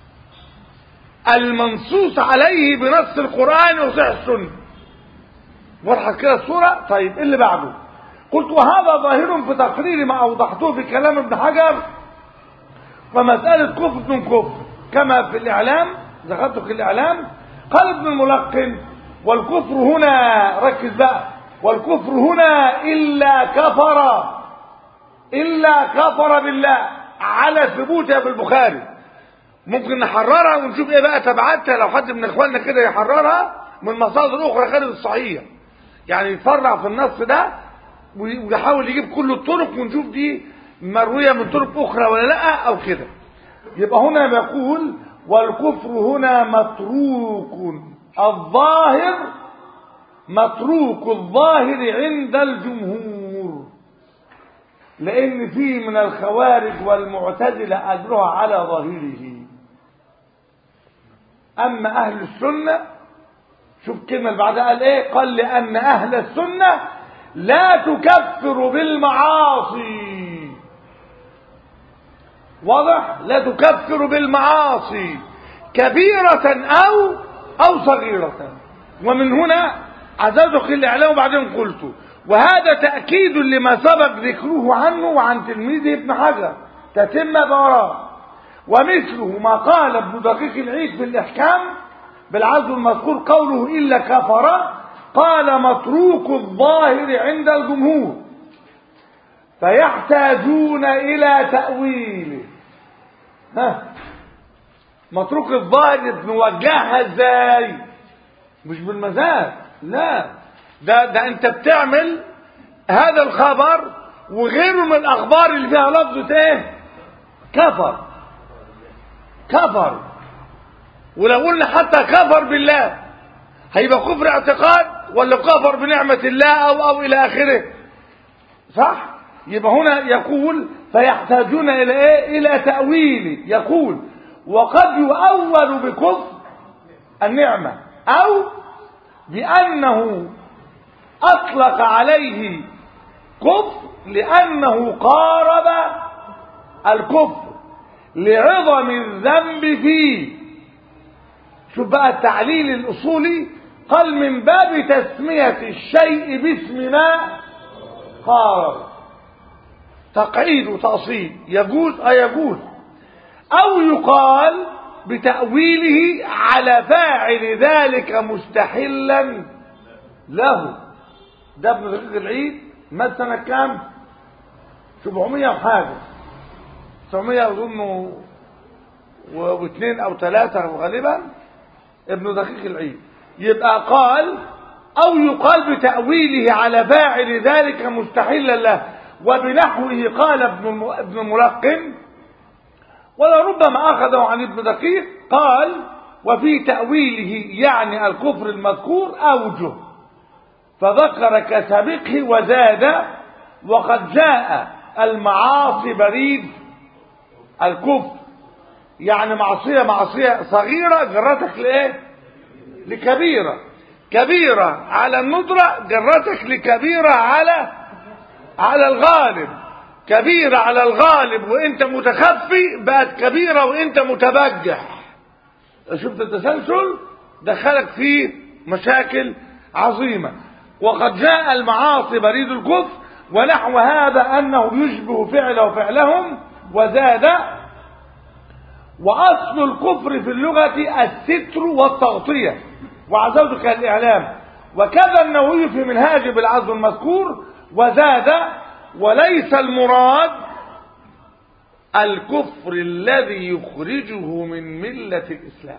المنصوص عليه بنص القران وصحيح السنه واضحه كده الصوره طيب ايه اللي بعده قلت وهذا ظاهر في تقرير ما اوضحته في كلام ابن حجر ومساله كفر من كفر كما في الاعلام ذكرت في الاعلام قال ابن الملقن والكفر هنا ركز بقى والكفر هنا إلا كفر إلا كفر بالله على ثبوتها في البخاري ممكن نحررها ونشوف ايه بقى تبعاتها لو حد من اخواننا كده يحررها من مصادر اخرى خارج الصحيح يعني يتفرع في النص ده ويحاول يجيب كل الطرق ونشوف دي مروية من طرق اخرى ولا لا او كده يبقى هنا بيقول والكفر هنا متروك الظاهر متروك الظاهر عند الجمهور لان في من الخوارج والمعتزله اجرها على ظاهره اما اهل السنه شوف الكلمه اللي بعدها قال ايه قال لان اهل السنه لا تكفر بالمعاصي واضح لا تكفر بالمعاصي كبيره او او صغيره ومن هنا عزازك الإعلام وبعدين قلت وهذا تأكيد لما سبق ذكره عنه وعن تلميذه ابن حجر تتم بوراه ومثله ما قال ابن دقيق العيد في الإحكام بالعزو المذكور قوله إلا كفر قال متروك الظاهر عند الجمهور فيحتاجون إلى تأويله ها متروك الظاهر نوجهها ازاي مش بالمزاج لا ده ده انت بتعمل هذا الخبر وغيره من الاخبار اللي فيها لفظه ايه كفر كفر ولو قلنا حتى كفر بالله هيبقى كفر اعتقاد ولا كفر بنعمة الله او او الى اخره صح يبقى هنا يقول فيحتاجون الى ايه الى تأويل يقول وقد يؤول بكفر النعمة او بأنه أطلق عليه كفر لأنه قارب الكفر لعظم الذنب فيه شوف بقى التعليل الأصولي قال من باب تسمية الشيء باسم ما قارب تقعيد وتأصيل يجوز أي يجوز أو يقال بتأويله على فاعل ذلك مستحلا له ده ابن دقيق العيد مات سنة كام 700 وحاجة 900 أظن واثنين أو ثلاثة غالبا ابن دقيق العيد يبقى قال أو يقال بتأويله على فاعل ذلك مستحلا له وبنحوه قال ابن الم- ابن الملقن ولربما أخذه عن ابن دقيق قال وفي تأويله يعني الكفر المذكور أوجه فذكر كسابقه وزاد وقد جاء المعاصي بريد الكفر يعني معصية معصية صغيرة جرتك لإيه لكبيرة كبيرة على الندرة جرتك لكبيرة على على الغالب كبيرة على الغالب وانت متخفي بقت كبيرة وانت متبجح شفت التسلسل دخلك في مشاكل عظيمة وقد جاء المعاصي بريد الكفر ونحو هذا أنه يشبه فعله فعلهم وزاد وأصل الكفر في اللغة الستر والتغطية وعزوتك الإعلام وكذا النووي في منهاج بالعزم المذكور وزاد وليس المراد الكفر الذي يخرجه من ملة الإسلام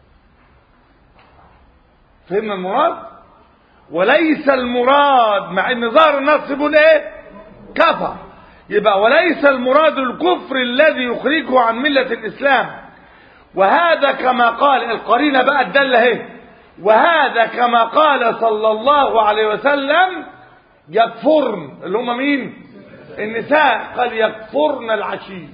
فهمنا المراد وليس المراد مع ان ظاهر النص يقول ايه كفر يبقى وليس المراد الكفر الذي يخرجه عن ملة الإسلام وهذا كما قال القرينة بقى الدالة اهي وهذا كما قال صلى الله عليه وسلم يكفرن اللي هم مين النساء قال يكفرن العشي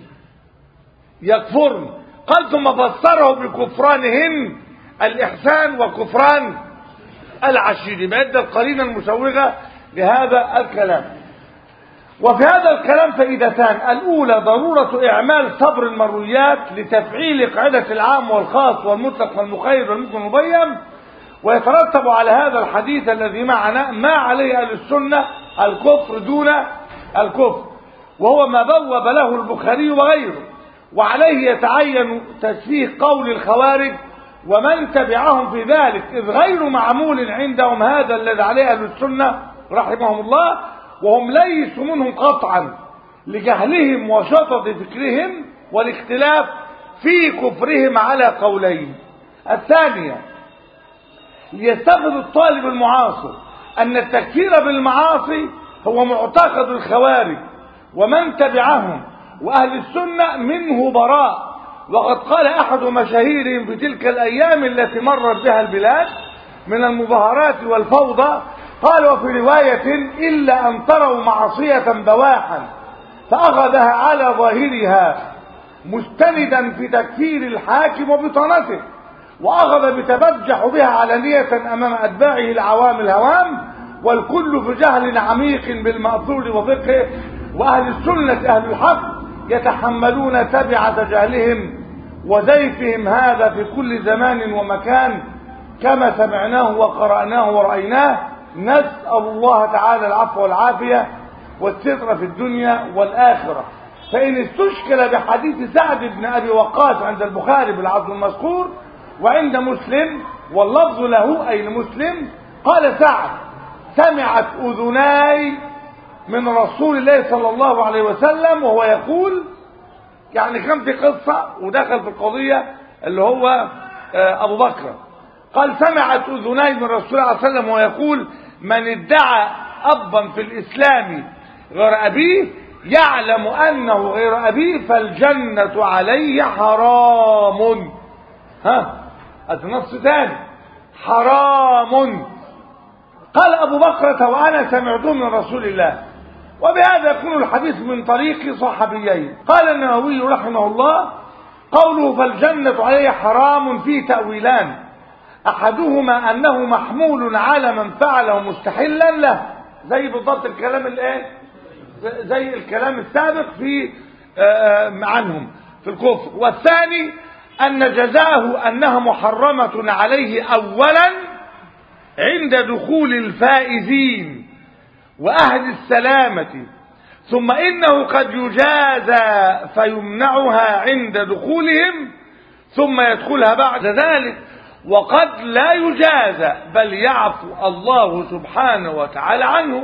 يكفرن قال ثم فسره بكفرانهن الإحسان وكفران العشير يبقى ادى القرينة المسوغة لهذا الكلام وفي هذا الكلام فائدتان الأولى ضرورة إعمال صبر المرويات لتفعيل قاعدة العام والخاص والمطلق والمقيد والممكن المبين ويترتب على هذا الحديث الذي معنا ما عليه أهل السنة الكفر دون الكفر وهو ما بوب له البخاري وغيره وعليه يتعين تسفيه قول الخوارج ومن تبعهم في ذلك إذ غير معمول عندهم هذا الذي عليه أهل السنة رحمهم الله وهم ليسوا منهم قطعا لجهلهم وشطط فكرهم والاختلاف في كفرهم على قولين الثانية ليستفد الطالب المعاصر أن التكفير بالمعاصي هو معتقد الخوارج ومن تبعهم وأهل السنة منه براء وقد قال أحد مشاهيرهم في تلك الأيام التي مرت بها البلاد من المظاهرات والفوضى قال وفي رواية إلا أن تروا معصية بواحا فأخذها على ظاهرها مستندا في تكفير الحاكم وبطانته وأخذ بتبجح بها علنية أمام أتباعه العوام الهوام والكل في جهل عميق بالمأثور وفقه وأهل السنة أهل الحق يتحملون تبعة جهلهم وزيفهم هذا في كل زمان ومكان كما سمعناه وقرأناه ورأيناه نسأل الله تعالى العفو والعافية والستر في الدنيا والآخرة فإن استشكل بحديث سعد بن أبي وقاص عند البخاري بالعظم المذكور وعند مسلم واللفظ له أي لمسلم قال سعد سمعت أذناي من رسول الله صلى الله عليه وسلم وهو يقول يعني كان في قصة ودخل في القضية اللي هو أبو بكر قال سمعت أذناي من رسول الله صلى الله عليه وسلم وهو يقول من ادعى أبا في الإسلام غير أبيه يعلم أنه غير أبيه فالجنة عليه حرام ها النص ثاني حرام قال أبو بكرة وأنا سمعته من رسول الله وبهذا يكون الحديث من طريق صحابيين قال النووي رحمه الله قوله فالجنة عليه حرام فيه تأويلان أحدهما أنه محمول على من فعله مستحلا له زي بالضبط الكلام الايه زي الكلام السابق في عنهم في الكفر والثاني أن جزاءه أنها محرمة عليه أولا عند دخول الفائزين وأهل السلامة ثم إنه قد يجازى فيمنعها عند دخولهم ثم يدخلها بعد ذلك وقد لا يجازى بل يعفو الله سبحانه وتعالى عنه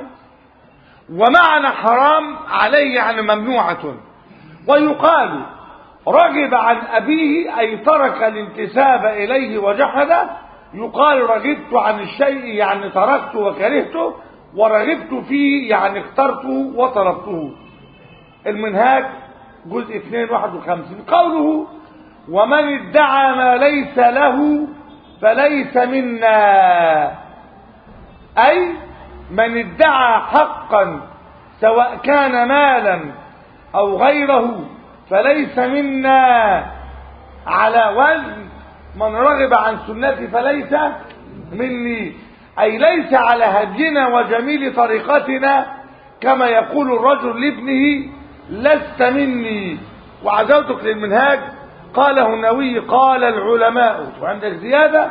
ومعنى حرام عليه يعني ممنوعة ويقال رغب عن أبيه أي ترك الانتساب إليه وجحده يقال رغبت عن الشيء يعني تركته وكرهته ورغبت فيه يعني اخترته وطلبته المنهاج جزء 2 51 قوله ومن ادعى ما ليس له فليس منا أي من ادعى حقا سواء كان مالا أو غيره فليس منا على وزن من رغب عن سنتي فليس مني أي ليس على هدينا وجميل طريقتنا كما يقول الرجل لابنه لست مني وعزوتك للمنهاج قاله النووي قال العلماء وعندك زيادة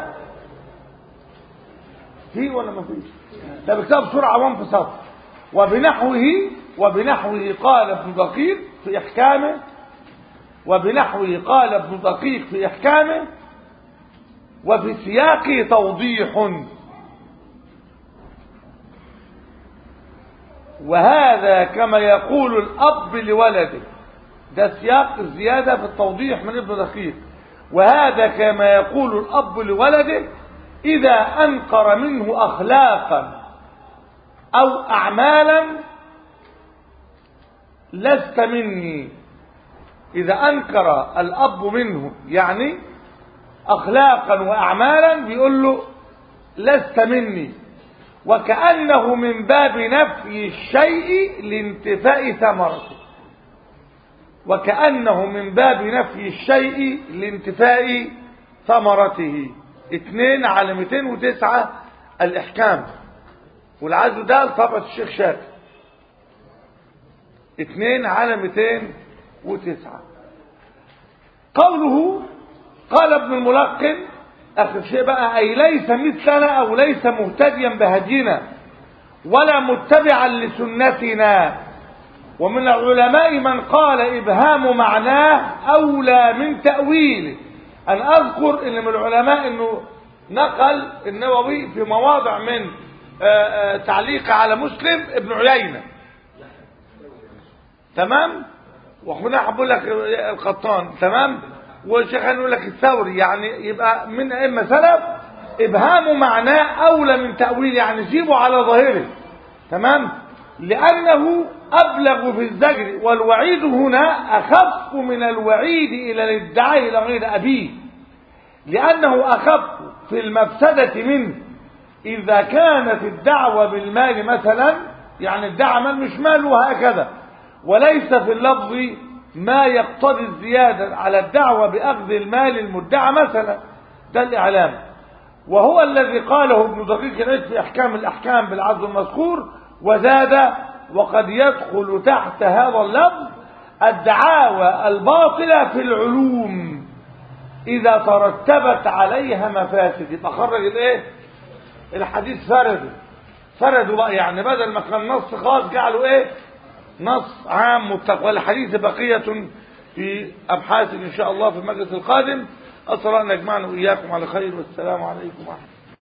في ولا ما فيش ده بكتاب بسرعة وان في سطر وبنحوه وبنحوه قال ابن دقيق في إحكامه وبنحوه قال ابن دقيق في إحكامه وفي سياقه توضيح وهذا كما يقول الأب لولده ده سياق الزيادة في التوضيح من ابن دقيق وهذا كما يقول الأب لولده إذا أنقر منه أخلاقا أو أعمالا لست مني إذا أنكر الأب منه يعني أخلاقا وأعمالا بيقول له لست مني وكأنه من باب نفي الشيء لانتفاء ثمرته وكأنه من باب نفي الشيء لانتفاء ثمرته اثنين على 209 الإحكام والعزو ده طبعة الشيخ شاكر اثنين على 209 قوله قال ابن الملقن اخر شيء بقى اي ليس مثلنا او ليس مهتديا بهدينا ولا متبعا لسنتنا ومن العلماء من قال ابهام معناه اولى من تاويله انا اذكر ان من العلماء انه نقل النووي في مواضع من آآ آآ تعليق على مسلم ابن عيينه تمام وهنا هقول لك القطان تمام والشيخ يقول لك الثوري يعني يبقى من ائمه سلف ابهام معناه اولى من تاويل يعني جيبه على ظاهره تمام لانه ابلغ في الزجر والوعيد هنا اخف من الوعيد الى الادعاء الى غير ابيه لانه اخف في المفسده منه اذا كانت الدعوه بالمال مثلا يعني ادعى مال مش مال وهكذا وليس في اللفظ ما يقتضي الزيادة على الدعوة بأخذ المال المدعى مثلا ده الإعلام وهو الذي قاله ابن دقيق العيد في أحكام الأحكام بالعرض المذكور وزاد وقد يدخل تحت هذا اللفظ الدعاوى الباطلة في العلوم إذا ترتبت عليها مفاسد يبقى خرج الإيه؟ الحديث فرده فردوا بقى يعني بدل ما كان نص خاص جعلوا إيه؟ نص عام متفق والحديث بقية في أبحاث إن شاء الله في المجلس القادم أسأل أن يجمعنا وإياكم على خير والسلام عليكم ورحمة الله